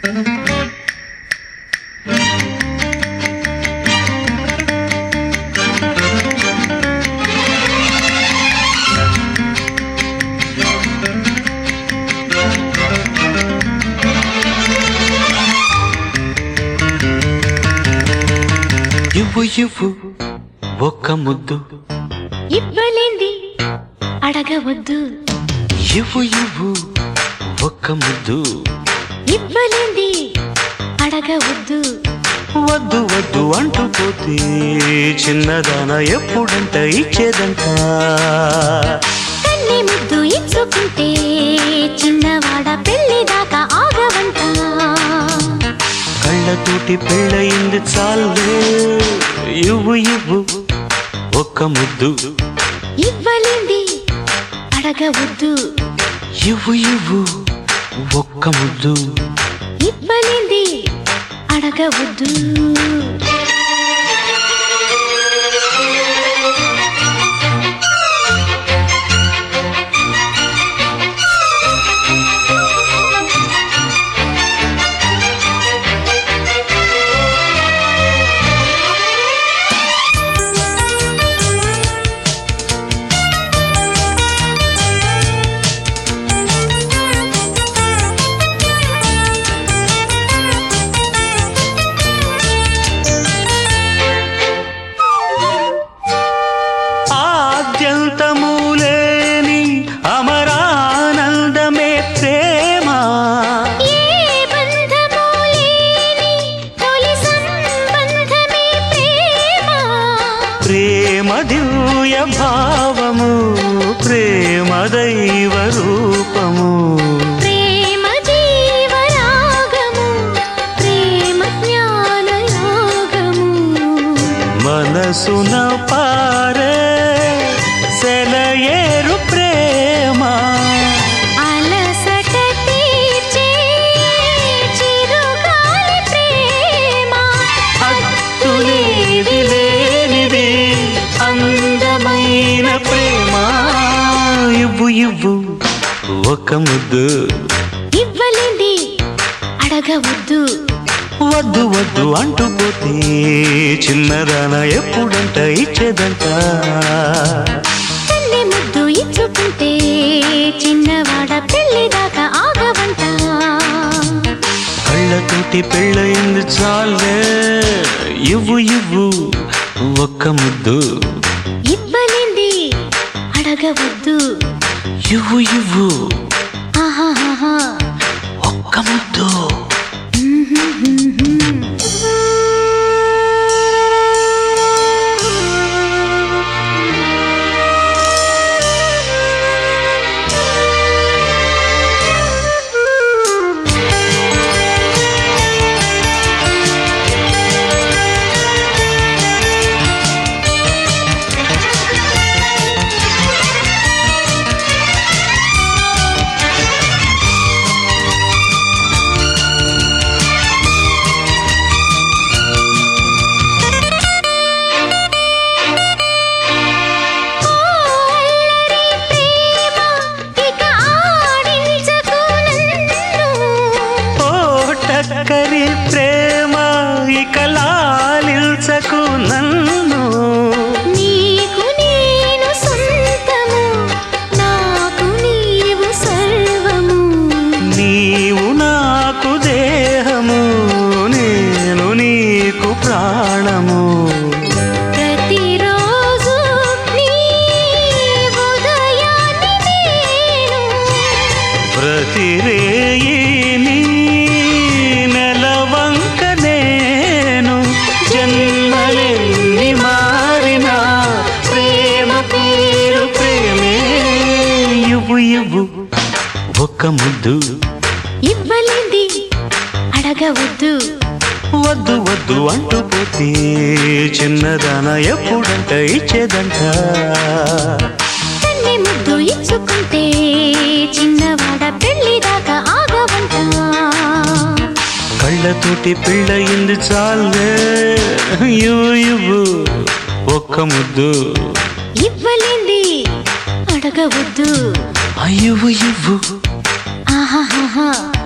ఇవ్వు ఇవ్వు ఒక్క ముద్దు ఇవ్వలేంది అడగవద్దు ఇవ్వు ఇవ్వు ఒక్క ముద్దు ఇవ్వలేంది అడగవద్దు వద్దు వద్దు అంటూ పోతే చిన్నదాన ఎప్పుడంట ఇచ్చేదంట కన్ని ముద్దు ఇచ్చుకుంటే చిన్నవాడ పెళ్లి దాకా ఆగవంట కళ్ళతోటి పెళ్ళయింది చాలే ఇవ్వు ఇవ్వు ఒక్క ముద్దు ఇవ్వలేంది అడగవద్దు ఇవ్వు ఇవ్వు ఒక్క ముద్దు ఇవ్వలేంది అడగవద్దు ఆద్యంతము లేని అమరానందమే ప్రేమ ఏ బంధము లేని తొలి సంబంధమే ప్రేమ ప్రేమ దివ్య భావము ప్రేమ దైవ రూపము ప్రేమ జీవరాగము ప్రేమ జ్ఞాన యోగము మనసున పారే సెలయేరు ప్రేమ అలసట తీర్చే చిరుగాలి ప్రేమ హద్దులేది లేనిది అందమైన ప్రేమ ఇవ్వు ఇవ్వు ఒక ముద్దు ఇవ్వలేంది అడగవద్దు వద్దు వద్దు అంటూ పోతే చిన్నదాన ఎప్పుడంట ఇచ్చేదంట కన్నె ముద్దు ఇచ్చుకుంటే చిన్నవాడ పెళ్లి దాకా ఆగవంట కళ్ళతోటి పెళ్ళయింది చాలే ఇవ్వు ఇవ్వు ఒక్క ముద్దు ఇవ్వలేంది అడగవద్దు ఇవ్వు ఇవ్వు ఆహాహా ఒక్క ముద్దు ఇక ఆడించకు నన్ను ఓ టక్కరి ప్రేమ ఇక లాలిల్చకు నన్ను నీకు నేను సొంతము నాకు నీవు సర్వము నీవు నాకు దేహము నేను నీకు ప్రాణము ప్రతిరోజు నీ ఉదయాన్ని నేను ప్రతిరేయి నీ నెలవంక నేను జన్మలెన్ని మారినా ప్రేమ పేరు ప్రేమే ఇవ్వు ఇవ్వు ఒక్క ముద్దు ఇవ్వలేంది అడగవద్దు వద్దు వద్దు అంటూ పోతే చిన్నదాన ఎప్పుడంట ఇచ్చేదంట కన్నె ముద్దు ఇచ్చుకుంటే చిన్నవాడ పెళ్లి దాకా ఆగవంట కళ్ళతోటి పెళ్ళయింది చాలే ఇవ్వు ఇవ్వు ఒక్క ముద్దు ఇవ్వలేంది అడగవద్దు అయ్యవు ఇవ్వు ఆహాహా